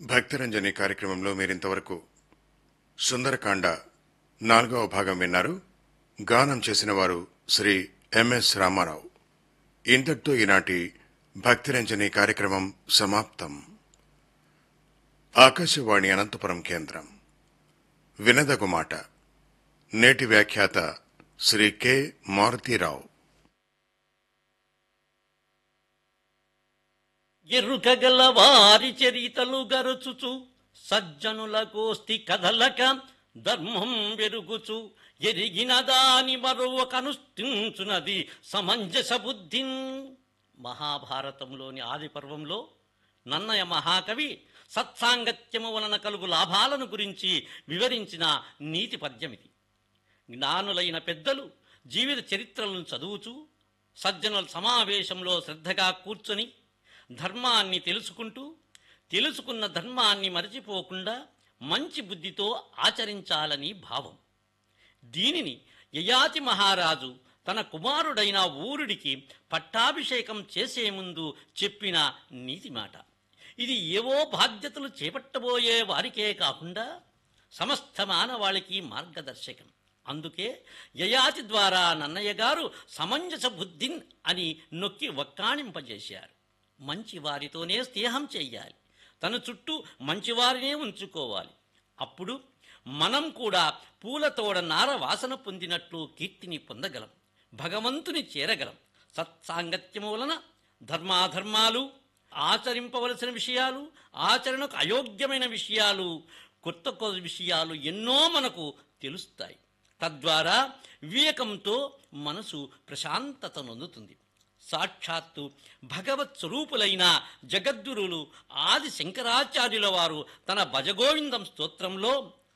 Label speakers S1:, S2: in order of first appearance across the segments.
S1: భక్తిరంజని కార్యక్రమంలో మీరింతవరకు సుందరకాండ నాలుగవ భాగం విన్నారు గానం చేసిన వారు శ్రీ ఎంఎస్ రామారావు ఇంతటితో ఈనాటి భక్తిరంజని కార్యక్రమం సమాప్తం ఆకాశవాణి అనంతపురం కేంద్రం వినదగు మాట నేటి వ్యాఖ్యాత శ్రీ కె మారుతీరావు
S2: ఎరుకగల వారి చరితలు గరుచుచు సజ్జనుల కోస్తి కదలక ధర్మం వెరుగుచు ఎరిగిన దాని మరొక కనుష్ఠించునది సమంజస బుద్ధిన్ మహాభారతంలోని ఆది పర్వంలో నన్నయ మహాకవి సత్సాంగత్యము వలన కలుగు లాభాలను గురించి వివరించిన నీతి పద్యమిది జ్ఞానులైన పెద్దలు జీవిత చరిత్రలను చదువుచూ సజ్జనుల సమావేశంలో శ్రద్ధగా కూర్చొని ధర్మాన్ని తెలుసుకుంటూ తెలుసుకున్న ధర్మాన్ని మరచిపోకుండా మంచి బుద్ధితో ఆచరించాలని భావం దీనిని యయాతి మహారాజు తన కుమారుడైన ఊరుడికి పట్టాభిషేకం చేసే ముందు చెప్పిన నీతి మాట ఇది ఏవో బాధ్యతలు చేపట్టబోయే వారికే కాకుండా సమస్త మానవాళికి మార్గదర్శకం అందుకే యయాతి ద్వారా నన్నయ్య గారు సమంజస బుద్ధిన్ అని నొక్కి వక్కాణింపజేశారు మంచి వారితోనే స్నేహం చెయ్యాలి తన చుట్టూ మంచివారినే ఉంచుకోవాలి అప్పుడు మనం కూడా పూలతోడ నార వాసన పొందినట్లు కీర్తిని పొందగలం భగవంతుని చేరగలం సత్సాంగత్యము వలన ధర్మాధర్మాలు ఆచరింపవలసిన విషయాలు ఆచరణకు అయోగ్యమైన విషయాలు కొత్త కొత్త విషయాలు ఎన్నో మనకు తెలుస్తాయి తద్వారా వివేకంతో మనసు ప్రశాంతత నొందుతుంది సాక్షాత్తు భగవత్ స్వరూపులైన జగద్గురులు ఆది శంకరాచార్యుల వారు తన భజగోవిందం స్తోత్రంలో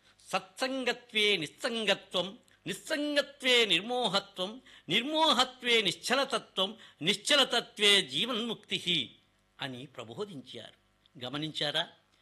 S2: సత్సంగత్వే నిస్సంగత్వం నిస్సంగత్వే నిర్మోహత్వం నిర్మోహత్వే నిశ్చలతత్వం నిశ్చలతత్వే జీవన్ముక్తి అని ప్రబోధించారు గమనించారా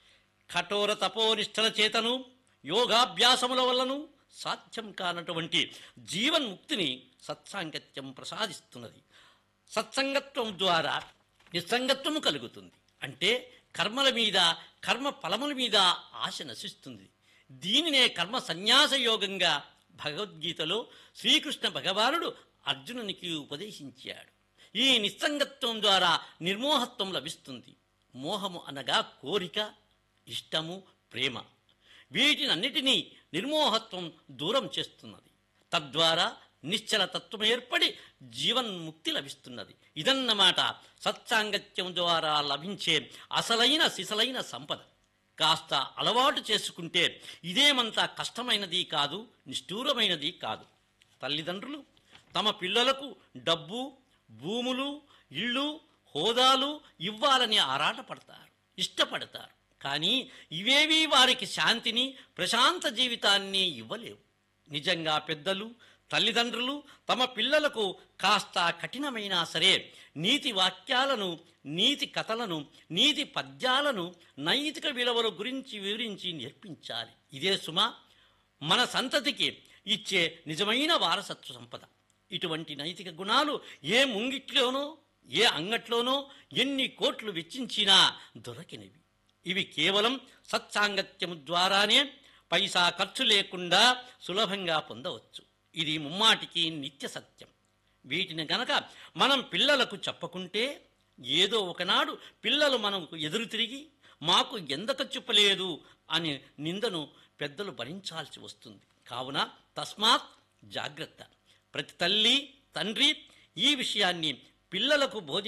S2: కఠోర తపోనిష్టల చేతను యోగాభ్యాసముల వల్లను సాధ్యం కానటువంటి జీవన్ముక్తిని సత్సాంగత్యం ప్రసాదిస్తున్నది సత్సంగత్వం ద్వారా నిస్సంగత్వము కలుగుతుంది అంటే కర్మల మీద కర్మ ఫలముల మీద ఆశ నశిస్తుంది దీనినే కర్మ సన్యాస యోగంగా భగవద్గీతలో శ్రీకృష్ణ భగవానుడు అర్జునునికి ఉపదేశించాడు ఈ నిస్సంగత్వం ద్వారా నిర్మోహత్వం లభిస్తుంది మోహము అనగా కోరిక ఇష్టము ప్రేమ వీటినన్నిటినీ నిర్మోహత్వం దూరం చేస్తున్నది తద్వారా నిశ్చల తత్వం ఏర్పడి జీవన్ముక్తి లభిస్తున్నది ఇదన్నమాట సత్సాంగత్యం ద్వారా లభించే అసలైన సిసలైన సంపద కాస్త అలవాటు చేసుకుంటే ఇదేమంతా కష్టమైనది కాదు నిష్ఠూరమైనది కాదు తల్లిదండ్రులు తమ పిల్లలకు డబ్బు భూములు ఇళ్ళు హోదాలు ఇవ్వాలని ఆరాటపడతారు ఇష్టపడతారు కానీ ఇవేవీ వారికి శాంతిని ప్రశాంత జీవితాన్ని ఇవ్వలేవు నిజంగా పెద్దలు తల్లిదండ్రులు తమ పిల్లలకు కాస్త కఠినమైనా సరే నీతి వాక్యాలను నీతి కథలను నీతి పద్యాలను నైతిక విలువల గురించి వివరించి నేర్పించాలి ఇదే సుమ మన సంతతికి ఇచ్చే నిజమైన వారసత్వ సంపద ఇటువంటి నైతిక గుణాలు ఏ ముంగిట్లోనో ఏ అంగట్లోనో ఎన్ని కోట్లు వెచ్చించినా దొరకినవి ఇవి కేవలం సత్సాంగత్యము ద్వారానే పైసా ఖర్చు లేకుండా సులభంగా పొందవచ్చు ఇది ముమ్మాటికి నిత్య సత్యం వీటిని గనక మనం పిల్లలకు చెప్పకుంటే ఏదో ఒకనాడు పిల్లలు మనకు ఎదురు తిరిగి మాకు ఎందుకు చెప్పలేదు అని నిందను పెద్దలు భరించాల్సి వస్తుంది కావున తస్మాత్ జాగ్రత్త ప్రతి తల్లి తండ్రి ఈ విషయాన్ని పిల్లలకు బోధి